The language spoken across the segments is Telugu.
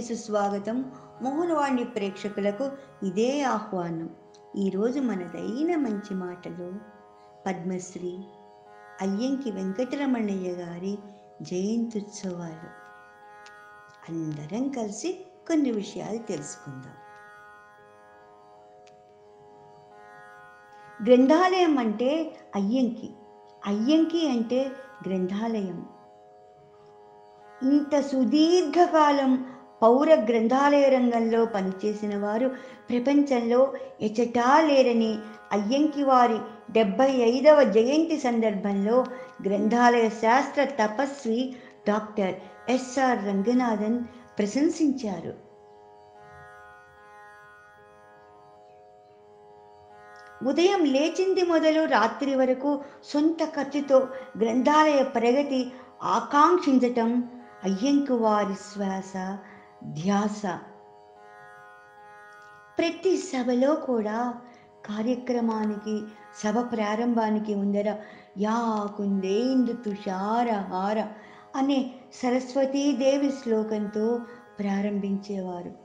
సుస్వాగతం మోహనవాణి ప్రేక్షకులకు ఇదే ఆహ్వానం ఈరోజు మనదైన మంచి మాటలు పద్మశ్రీ అయ్యంకి వెంకటరమణయ్య గారి జయంత్యుత్సవాలు అందరం కలిసి కొన్ని విషయాలు తెలుసుకుందాం గ్రంథాలయం అంటే అయ్యంకి అయ్యంకి అంటే గ్రంథాలయం ఇంత సుదీర్ఘకాలం పౌర గ్రంథాలయ రంగంలో పనిచేసిన వారు ప్రపంచంలో ఎచటా లేరని అయ్యంకి వారి డెబ్బై ఐదవ జయంతి సందర్భంలో గ్రంథాలయ శాస్త్ర తపస్వి డాక్టర్ ఎస్ఆర్ రంగనాథన్ ప్రశంసించారు ఉదయం లేచింది మొదలు రాత్రి వరకు సొంత ఖర్చుతో గ్రంథాలయ ప్రగతి ఆకాంక్షించటం అయ్యంకు వారి శ్వాస ధ్యాస ప్రతి సభలో కూడా కార్యక్రమానికి సభ ప్రారంభానికి ముందర యా కుందేందు తుషార హార అనే సరస్వతీదేవి శ్లోకంతో ప్రారంభించేవారు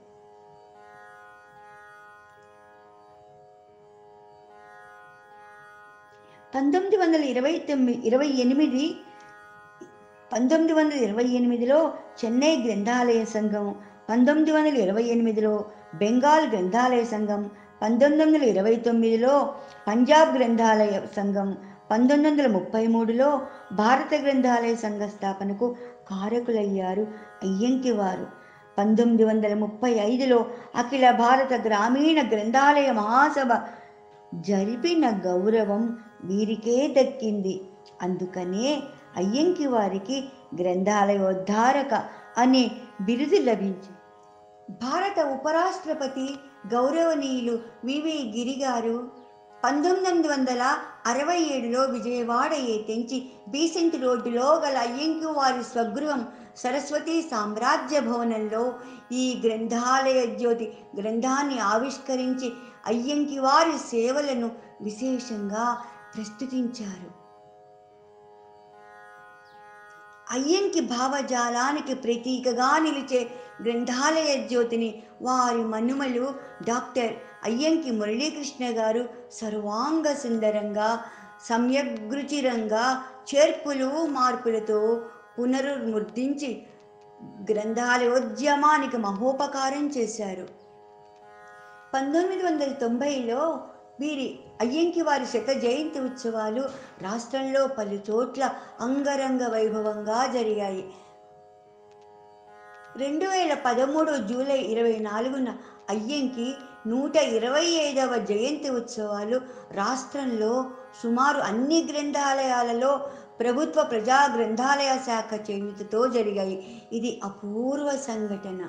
పంతొమ్మిది వందల ఇరవై తొమ్మిది ఇరవై ఎనిమిది పంతొమ్మిది వందల ఇరవై ఎనిమిదిలో చెన్నై గ్రంథాలయ సంఘం పంతొమ్మిది వందల ఇరవై ఎనిమిదిలో బెంగాల్ గ్రంథాలయ సంఘం పంతొమ్మిది వందల ఇరవై తొమ్మిదిలో పంజాబ్ గ్రంథాలయ సంఘం పంతొమ్మిది వందల ముప్పై మూడులో భారత గ్రంథాలయ సంఘ స్థాపనకు కారకులయ్యారు అయ్యంకి వారు పంతొమ్మిది వందల ముప్పై ఐదులో అఖిల భారత గ్రామీణ గ్రంథాలయ మహాసభ జరిపిన గౌరవం వీరికే దక్కింది అందుకనే అయ్యంకి వారికి గ్రంథాలయోద్ధారక అనే బిరుదు లభించింది భారత ఉపరాష్ట్రపతి గౌరవనీయులు వివి గిరి గారు పంతొమ్మిది వందల అరవై ఏడులో విజయవాడ తెంచి బీసెంట్ రోడ్డులో గల అయ్యంకి వారి స్వగృహం సరస్వతి సామ్రాజ్య భవనంలో ఈ గ్రంథాలయ జ్యోతి గ్రంథాన్ని ఆవిష్కరించి అయ్యంకి వారి సేవలను విశేషంగా ప్రస్తుతించారు అయ్యంకి భావజాలానికి ప్రతీకగా నిలిచే గ్రంథాలయ జ్యోతిని వారి మనుమలు డాక్టర్ అయ్యంకి మురళీకృష్ణ గారు సర్వాంగ సుందరంగా సమ్యగ్రుచిరంగా చేర్పులు మార్పులతో పునరుద్ధించి గ్రంథాలయోద్యమానికి మహోపకారం చేశారు పంతొమ్మిది వందల తొంభైలో వీరి అయ్యంకి వారి శత జయంతి ఉత్సవాలు రాష్ట్రంలో పలు చోట్ల అంగరంగ వైభవంగా జరిగాయి రెండు వేల పదమూడు జూలై ఇరవై నాలుగున అయ్యంకి నూట ఇరవై ఐదవ జయంతి ఉత్సవాలు రాష్ట్రంలో సుమారు అన్ని గ్రంథాలయాలలో ప్రభుత్వ ప్రజా గ్రంథాలయ శాఖ చేయుతతో జరిగాయి ఇది అపూర్వ సంఘటన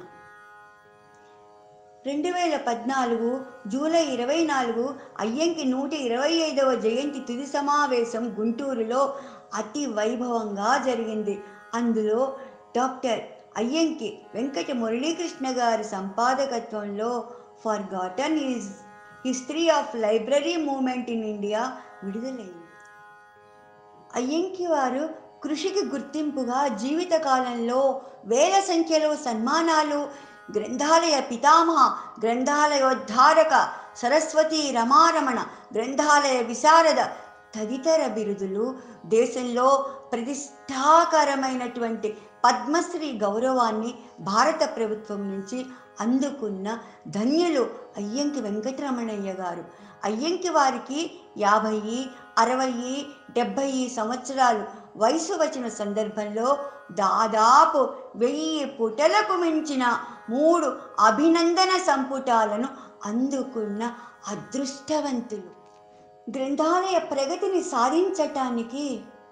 రెండు వేల పద్నాలుగు జూలై ఇరవై నాలుగు అయ్యంకి నూట ఇరవై ఐదవ జయంతి తుది సమావేశం గుంటూరులో అతి వైభవంగా జరిగింది అందులో డాక్టర్ అయ్యంకి వెంకట మురళీకృష్ణ గారి సంపాదకత్వంలో forgotten is history of library movement in India విడుదలైంది అయ్యంకి వారు కృషికి గుర్తింపుగా జీవితకాలంలో వేల సంఖ్యలో సన్మానాలు గ్రంథాలయ పితామహ గ్రంథాలయోద్ధారక సరస్వతి రమారమణ గ్రంథాలయ విశారద తదితర బిరుదులు దేశంలో ప్రతిష్టాకరమైనటువంటి పద్మశ్రీ గౌరవాన్ని భారత ప్రభుత్వం నుంచి అందుకున్న ధన్యులు అయ్యంకి వెంకటరమణయ్య గారు అయ్యంకి వారికి యాభై అరవై డెబ్భై సంవత్సరాలు వయసు వచ్చిన సందర్భంలో దాదాపు వెయ్యి పుటలకు మించిన మూడు అభినందన సంపుటాలను అందుకున్న అదృష్టవంతులు గ్రంథాలయ ప్రగతిని సాధించటానికి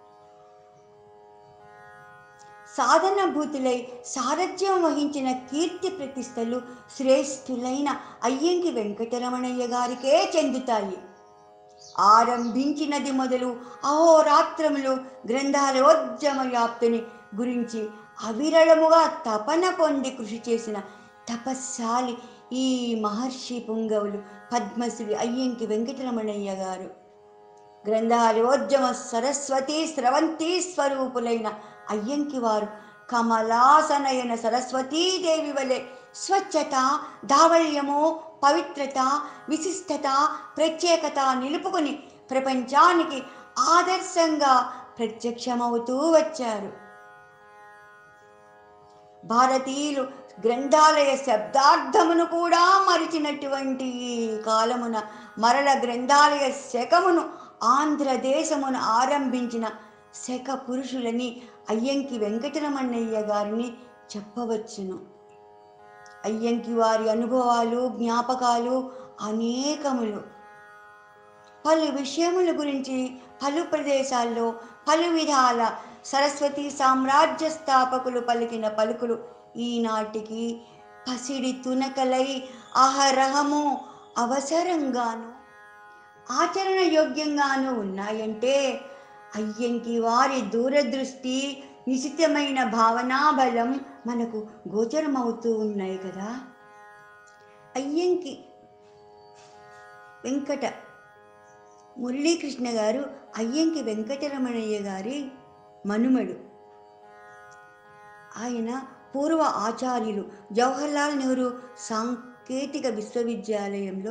సాధనభూతులై సారథ్యం వహించిన కీర్తి ప్రతిష్టలు శ్రేష్ఠులైన అయ్యంకి వెంకటరమణయ్య గారికే చెందుతాయి ఆరంభించినది మొదలు అహోరాత్రములు గ్రంథాలయోద్యమ వ్యాప్తిని గురించి అవిరళముగా తపన పొంది కృషి చేసిన తపస్శాలి ఈ మహర్షి పుంగవులు పద్మశ్రీ అయ్యంకి వెంకటరమణయ్య గారు గ్రంథాలయోద్యమ సరస్వతి స్రవంతి స్వరూపులైన అయ్యంకి వారు కమలాసనయన సరస్వతీదేవి వలె స్వచ్ఛత దావళ్యము పవిత్రత విశిష్టత ప్రత్యేకత నిలుపుకొని ప్రపంచానికి ఆదర్శంగా ప్రత్యక్షమవుతూ వచ్చారు భారతీయులు గ్రంథాలయ శబ్దార్థమును కూడా మరిచినటువంటి ఈ కాలమున మరల గ్రంథాలయ శకమును ఆంధ్రదేశమును ఆరంభించిన శక పురుషులని అయ్యంకి వెంకటరమణయ్య గారిని చెప్పవచ్చును అయ్యంకి వారి అనుభవాలు జ్ఞాపకాలు అనేకములు పలు విషయముల గురించి పలు ప్రదేశాల్లో పలు విధాల సరస్వతి సామ్రాజ్య స్థాపకులు పలికిన పలుకులు ఈనాటికి పసిడి తునకలై అహరహము అవసరంగాను ఆచరణ యోగ్యంగాను ఉన్నాయంటే అయ్యంకి వారి దూరదృష్టి నిశితమైన భావనాబలం మనకు గోచరమవుతూ ఉన్నాయి కదా అయ్యంకి వెంకట మురళీకృష్ణ గారు అయ్యంకి వెంకటరమణయ్య గారి మనుమడు ఆయన పూర్వ ఆచార్యులు జవహర్లాల్ నెహ్రూ సాంకేతిక విశ్వవిద్యాలయంలో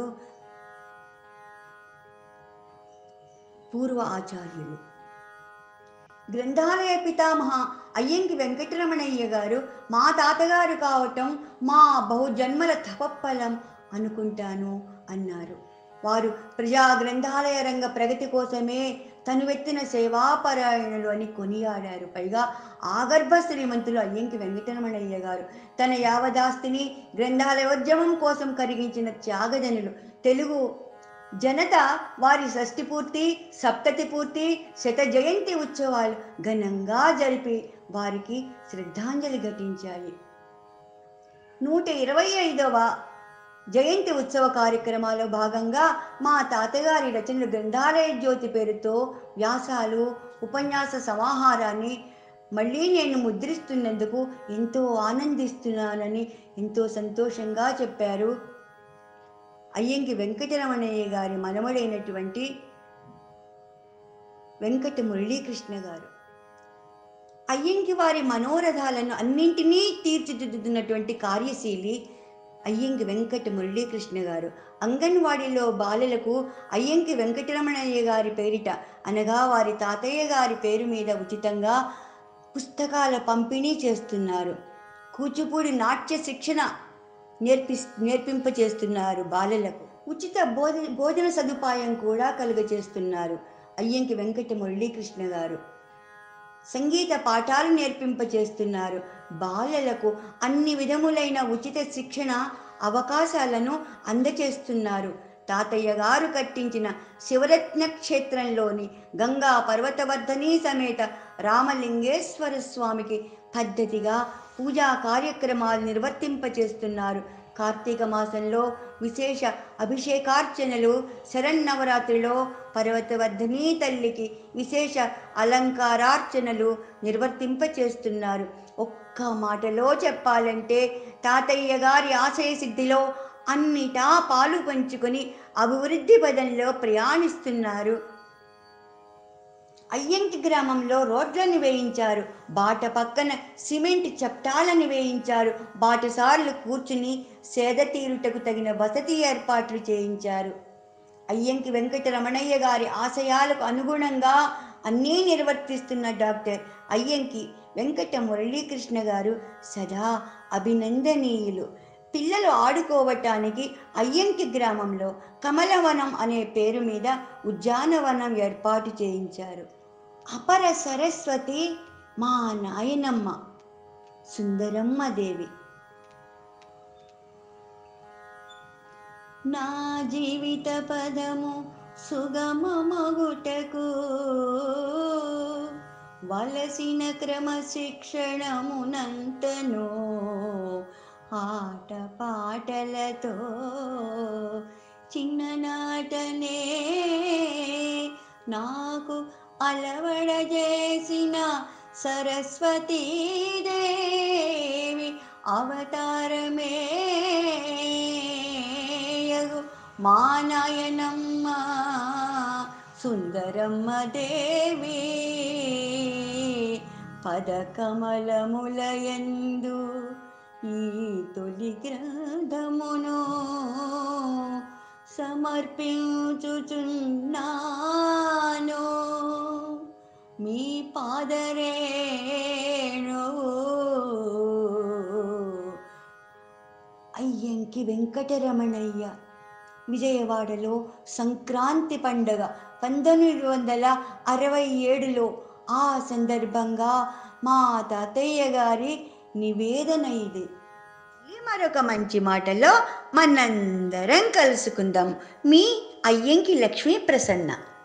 పూర్వ ఆచార్యులు గ్రంథాలయ పితామహ అయ్యంకి వెంకటరమణయ్య గారు మా తాతగారు కావటం మా బహుజన్మల తపఫలం అనుకుంటాను అన్నారు వారు ప్రజా గ్రంథాలయ రంగ ప్రగతి కోసమే తనువెత్తిన సేవాపరాయణులు అని కొనియాడారు పైగా ఆగర్భ శ్రీమంతులు అయ్యంకి వెంకటరమణయ్య గారు తన యావదాస్తిని గ్రంథాలయోద్యమం కోసం కరిగించిన త్యాగజనులు తెలుగు జనత వారి షష్ఠి పూర్తి సప్తతి పూర్తి శత జయంతి ఉత్సవాలు ఘనంగా జరిపి వారికి శ్రద్ధాంజలి ఘటించాయి నూట ఇరవై ఐదవ జయంతి ఉత్సవ కార్యక్రమాల్లో భాగంగా మా తాతగారి రచనలు గ్రంథాలయ జ్యోతి పేరుతో వ్యాసాలు ఉపన్యాస సమాహారాన్ని మళ్ళీ నేను ముద్రిస్తున్నందుకు ఎంతో ఆనందిస్తున్నానని ఎంతో సంతోషంగా చెప్పారు అయ్యంకి వెంకటరమణయ్య గారి మనమడైనటువంటి వెంకట మురళీకృష్ణ గారు అయ్యంకి వారి మనోరథాలను అన్నింటినీ తీర్చిదిద్దుతున్నటువంటి కార్యశీలి అయ్యంకి వెంకట మురళీకృష్ణ గారు అంగన్వాడీలో బాలలకు అయ్యంకి వెంకటరమణయ్య గారి పేరిట అనగా వారి తాతయ్య గారి పేరు మీద ఉచితంగా పుస్తకాల పంపిణీ చేస్తున్నారు కూచిపూడి నాట్య శిక్షణ నేర్పి నేర్పింపచేస్తున్నారు బాలలకు ఉచిత భోజ భోజన సదుపాయం కూడా కలుగచేస్తున్నారు అయ్యంకి వెంకట మురళీకృష్ణ గారు సంగీత పాఠాలు నేర్పింపచేస్తున్నారు బాలలకు అన్ని విధములైన ఉచిత శిక్షణ అవకాశాలను అందచేస్తున్నారు తాతయ్య గారు కట్టించిన శివరత్న క్షేత్రంలోని గంగా పర్వతవర్ధని సమేత రామలింగేశ్వర స్వామికి పద్ధతిగా పూజా కార్యక్రమాలు నిర్వర్తింపచేస్తున్నారు కార్తీక మాసంలో విశేష అభిషేకార్చనలు శరన్నవరాత్రిలో పర్వతవర్ధని తల్లికి విశేష అలంకారార్చనలు నిర్వర్తింపచేస్తున్నారు ఒక్క మాటలో చెప్పాలంటే తాతయ్య గారి ఆశయ సిద్ధిలో అన్నిటా పాలు పంచుకొని అభివృద్ధి పదంలో ప్రయాణిస్తున్నారు అయ్యంకి గ్రామంలో రోడ్లను వేయించారు బాట పక్కన సిమెంట్ చప్టాలను వేయించారు బాటసార్లు కూర్చుని సేద తీరుటకు తగిన వసతి ఏర్పాట్లు చేయించారు అయ్యంకి వెంకటరమణయ్య గారి ఆశయాలకు అనుగుణంగా అన్నీ నిర్వర్తిస్తున్న డాక్టర్ అయ్యంకి వెంకట మురళీకృష్ణ గారు సదా అభినందనీయులు పిల్లలు ఆడుకోవటానికి అయ్యంకి గ్రామంలో కమలవనం అనే పేరు మీద ఉద్యానవనం ఏర్పాటు చేయించారు అపర సరస్వతి మా నాయనమ్మ సుందరమ్మ దేవి నా జీవిత పదము సుగమమగుటకు వలసిన క్రమశిక్షణమునంతను ఆట పాటలతో చిన్ననాటనే నాకు అలవడజేసిన సరస్వతీదేవి అవతారమే యగు మా నాయనమ్మ సుందరమ్మ దేవి పదకమలములయందు ఈ తొలి గ్రంథమును సమర్పించుచున్నాను మీ పాదరేణు అయ్యంకి వెంకటరమణయ్య విజయవాడలో సంక్రాంతి పండగ పంతొమ్మిది వందల అరవై ఏడులో ఆ సందర్భంగా మా తాతయ్య గారి నివేదన ఇది ఈ మరొక మంచి మాటలో మనందరం కలుసుకుందాం మీ అయ్యంకి లక్ష్మీ ప్రసన్న